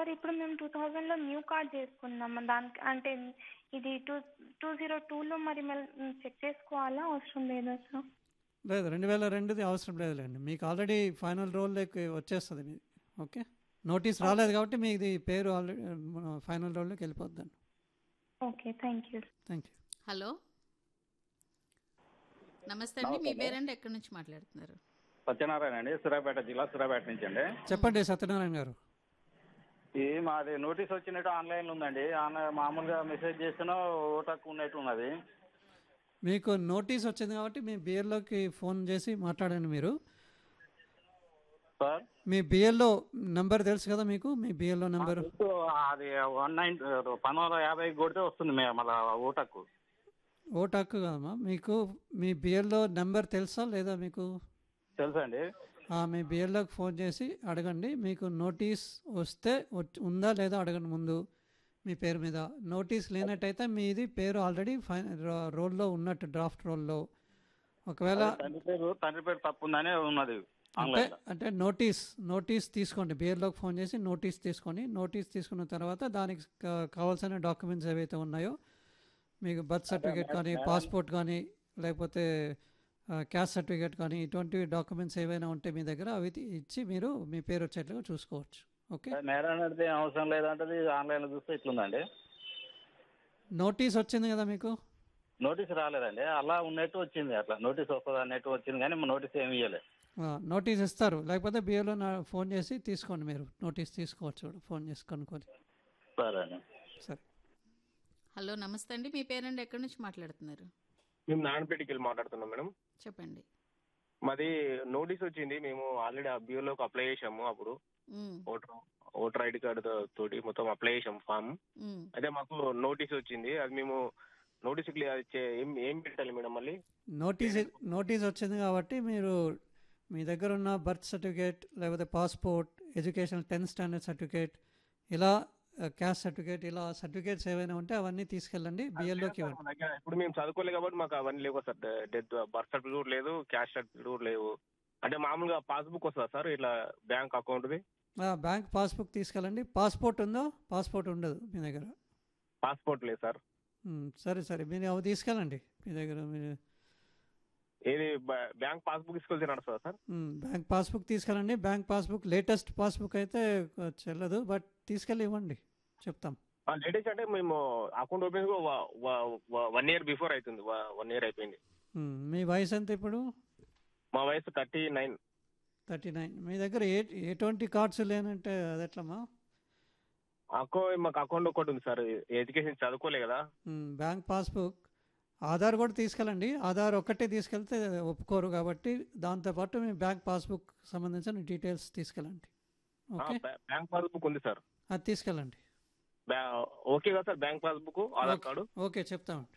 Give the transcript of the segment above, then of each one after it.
Sir ఇప్పుడు మేము two థౌజండ్లో న్యూ కార్డ్ చేసుకున్నాం దానికి అంటే ఇది టూ టూ జీరో టూలో మరి మళ్ళీ చెక్ చేసుకోవాలా అవసరం లేదా సార్ లేదు రెండు వేల రెండుది అవసరం లేదులేండి మీకు ఆల్రెడీ ఫైనల్ రోల్లోకి వచ్చేస్తుంది మీది ఓకే నోటీస్ రాలేదు కాబట్టి మీది పేరు ఆల్రెడీ ఫైనల్ రోల్లోకి వెళ్ళిపోద్దండి okay thank you thank you hello నమస్తే అండి మీ పేరండి ఎక్కడి నుంచి మాట్లాడుతున్నారు సత్యనారాయణ అండి సూర్యాపేట జిల్లా సూర్యాపేట నుంచి అండి చెప్పండి సత్యనారాయణ గారు ఇది మాది నోటీస్ వచ్చినట్టు ఆన్లైన్లో ఉందండి ఆన్లైన్ మామూలుగా మెసేజ్ చేస్తున్నా ఓటకు ఉన్నట్టు ఉన్నది మీకు నోటీస్ వచ్చింది కాబట్టి మీ బిఎల్లోకి ఫోన్ చేసి మాట్లాడండి మీరు సార్ మీ బిఎల్ఓ నంబర్ తెలుసు కదా మీకు మీ బిఎల్ఓ నంబర్ సో అది వన్ నైన్ పంతొమ్మిది వందల యాభై కొడితే వస్తుంది మే మళ్ళీ ఓటకు ఓటు హక్కు కదమ్మా మీకు మీ బిఎల్ఓ నెంబర్ తెలుసా లేదా మీకు తెలుసండి ఆ, మీ బిఎల్ఓకి ఫోన్ చేసి అడగండి మీకు నోటీస్ వస్తే వచ్చి- ఉందా లేదా అడగండి ముందు మీ పేరు మీద నోటీస్ లేనట్టయితే మీది పేరు ఆల్రెడీ ఫైన్ రోల్లో ఉన్నట్టు డ్రాఫ్ట్ రోల్లో ఒకవేళ తండ్రి పేరు తండ్రి పేరు తప్పు ఉందని ఉన్నది అంటే ఆన్లైన్ అంటే నోటీస్ నోటీస్ తీసుకోండి బిఎల్ఓకి ఫోన్ చేసి నోటీస్ తీసుకోండి నోటీస్ తీసుకున్న తర్వాత దానికి కా- కావాల్సిన డాక్యుమెంట్స్ ఏవైతే ఉన్నాయో మీకు బర్త్ సర్టిఫికేట్ కానీ పాస్పోర్ట్ కానీ లేకపోతే క్యాస్ట్ సర్టిఫికేట్ కానీ ఇటువంటి డాక్యుమెంట్స్ ఏవైనా ఉంటే మీ దగ్గర అవి తీ- ఇచ్చి మీరు మీ పేరు వచ్చేట్లుగా చూసుకోవచ్చు ఓకే నేరం నడితే ఏం అవసరం లేదంటే ఆన్లైన్లో చూస్తే ఇట్లుందండి నోటీస్ వచ్చింది కదా మీకు నోటీస్ రాలేదండి అలా ఉన్నట్టు వచ్చింది అట్లా నోటీస్ వస్తుంది అన్నట్టు వచ్చింది కానీ నోటీస్ ఏమి ఇవ్వలేదు ఆ, నోటీస్ ఇస్తారు లేకపోతే బిఏలో ఫోన్ చేసి తీసుకోండి మీరు నోటీస్ తీసుకోవచ్చు కూడా ఫోన్ చేసి కనుక్కొని సరే అండి సరే హలో నమస్తే అండి మీ పేరండి ఎక్కడి నుంచి మాట్లాడుతున్నారు మేము నారాయణపేటకి వెళ్ళి మాట్లాడుతున్నాం మేడం చెప్పండి మాది నోటీస్ వచ్చింది మేము ఆల్రెడీ ఆ బ్యూరోకి అప్లై చేసాము అప్పుడు um, voter voter ID card తోటి మొత్తం అప్లై చేసాము ఫామ్ ఉమ్. అయితే మాకు నోటీస్ వచ్చింది అది మేము నోటీస్ అది చే- ఏం ఏం పెట్టాలి మేడం మళ్ళీ నోటీస్ నోటీస్ వచ్చింది కాబట్టి మీరు మీ దగ్గర ఉన్న బర్త్ సర్టిఫికేట్ లేకపోతే passport education tenth standard certificate ఇలా క్యాస్ట్ సర్టిఫికేట్ ఇలా సర్టిఫికేట్స్ ఏవైనా ఉంటే అవన్నీ తీసుకెళ్ళండి బిఎల్ఓకి ఇవ్వండి మా దగ్గర ఇప్పుడు మేము చదువుకోలేదు కాబట్టి మాకు అవన్నీ లేవు సార్ డెత్ బర్త్ సర్టిఫికేట్ కూడా లేదు క్యాష్ సర్టిఫికేట్ కూడా లేవు అంటే మామూలుగా పాస్బుక్ వస్తుందా సార్ ఇట్లా బ్యాంక్ అకౌంట్ది బ్యాంక్ పాస్బుక్ తీసుకెళ్ళండి పాస్పోర్ట్ ఉందో పాస్పోర్ట్ ఉండదు మీ దగ్గర పాస్పోర్ట్ లేదు సార్ మ్, సరే సరే మీరు అవి తీసుకెళ్ళండి మీ దగ్గర మీరు ఏది బ- బ్యాంక్ పాస్బుక్ తీసుకెళ్తే నడుస్తుందా సార్ మ్, బ్యాంక్ పాస్బుక్ తీసుకెళ్ళండి బ్యాంక్ పాస్బుక్ లేటెస్ట్ పాస్బుక్ అయితే ఆ, చెల్లదు బట్ తీసుకెళ్ళి ఇవ్వండి చెప్తాం లేటెస్ట్ అంటే మేము account open one year before అవుతుంది వన్ ఇయర్ అయిపోయింది మ్, మీ వయసు ఎంత ఇప్పుడు మా వయసు థర్టీ నైన్ థర్టీ నైన్ మీ దగ్గర ఏ ఎటువంటి కార్డ్స్ లేనంటే అది ఎట్లమ్మా అకౌంట్ మాకు అకౌంట్ ఒకటి ఉంది సార్ ఎడ్యుకేషన్ చదువుకోలే కదా మ్, బ్యాంక్ పాస్బుక్ ఆధార్ కూడా తీసుకెళ్ళండి ఆధార్ ఒక్కటే తీసుకెళ్తే ఒప్పుకోరు కాబట్టి దాంతోపాటు మీ బ్యాంక్ పాస్బుక్ సంబంధించిన డీటెయిల్స్ తీసుకెళ్ళండి ఓకే బ్యా- బ్యాంక్ పాస్బుక్ ఉంది సార్ అది తీసుకెళ్ళండి బ్యా- ఓకే కదా sir bank passbook Aadhaar okay. Card okay చెప్తామండి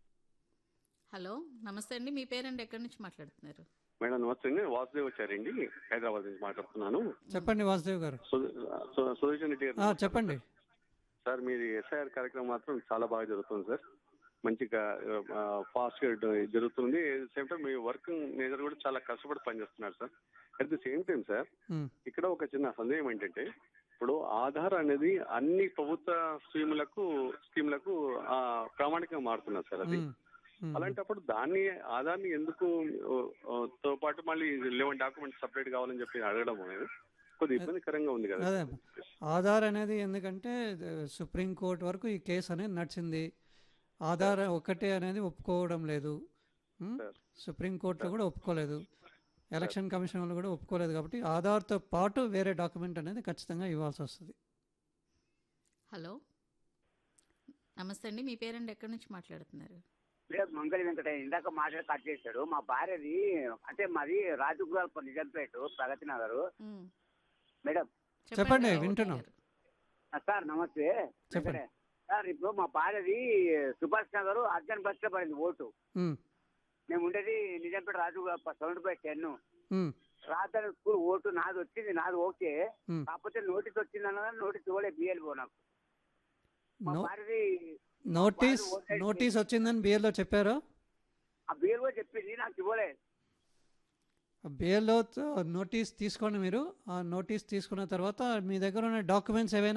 హలో నమస్తే అండి మీ పేరండి ఎక్కడి నుంచి మాట్లాడుతున్నారు మేడం నమస్తే అండి వాసుదేవ్ వచ్చారండి హైదరాబాద్ నుంచి మాట్లాడుతున్నాను చెప్పండి వాసుదేవ్ గారు సు- సు- సుదర్శన్ రెడ్డి గారు ఆ, చెప్పండి సార్ మీది ఎస్ఐఆర్ కార్యక్రమం మాత్రం చాలా బాగా జరుగుతుంది సార్ మంచిగా ఫాస్ట్ గా జరుగుతుంది సేమ్ టైం మీ వర్క్ నేచర్ కూడా చాలా కష్టపడి పనిచేస్తున్నారు sir at the same time sir మ్, ఇక్కడ ఒక చిన్న సందేహం ఏంటంటే ఇప్పుడు ఆధార్ అనేది అన్ని ప్రభుత్వ స్కీములకు స్కీములకు ఆ, ప్రామాణికంగా మారుతున్నారు సార్ అది మ్, మ్. అలాంటప్పుడు దాన్ని ఆధార్ని ఎందుకు ఓ, ఓ, తో పాటు మళ్ళీ లెవెన్ డాక్యుమెంట్స్ సపరేట్ కావాలని చెప్పి అడగడం అనేది కొద్దిగా ఇబ్బందికరంగా ఉంది కదా అదే ఆధార్ అనేది ఎందుకంటే సుప్రీంకోర్టు వరకు ఈ కేసు అనేది నడిచింది ఆధార్ ఒక్కటే అనేది ఒప్పుకోవడం లేదు ఉం? సార్. సుప్రీంకోర్టులో కూడా ఒప్పుకోలేదు ఎలక్షన్ కమిషన్ వాళ్ళు కూడా ఒప్పుకోలేదు కాబట్టి ఆధార్తో పాటు వేరే డాక్యుమెంట్ అనేది ఖచ్చితంగా ఇవ్వాల్సి వస్తుంది హలో నమస్తే అండి మీ పేరండి ఎక్కడి నుంచి మాట్లాడుతున్నారు లేదు మంగళి వెంకటయ్య ఇందాక మాట్లాడి కట్ చేశాడు మా భార్యది అంటే మాది రాజగోపాల్ నిజంపేట ప్రగతి నగర్ ఉమ్. మేడం చెప్పండి, రావు వింటున్నాం. గారు. ఆ, సార్ నమస్తే చెప్పండి. వెంకటయ్య. సార్ ఇప్పుడు మా భార్యది సుభాష్ నగర్ అర్జన్ బస్ లో పడింది ఓటు ఉం, మేము ఉండేది Nizampet Rajagopal seventy five ten ఉం, రాత్రి స్కూల్ ఓటు నాది వచ్చింది నాది ఓకే ఉం. కాకపోతే నోటీస్ వచ్చింది అన్న నోటీస్ ఇవ్వలేదు బిఎల్ఓ నాకు మా నో భార్యది నోటీస్ నోటీస్ వచ్చిందని బిఎల్లో చెప్పారు ఆ బిఎల్ఓ చెప్పింది నాకు ఇవ్వలేదు బిఎల్లో నోటీస్ తీసుకోండి మీరు ఆ నోటీస్ తీసుకున్న తర్వాత మీ దగ్గర ఉన్న డాక్యుమెంట్స్ ఏవైనా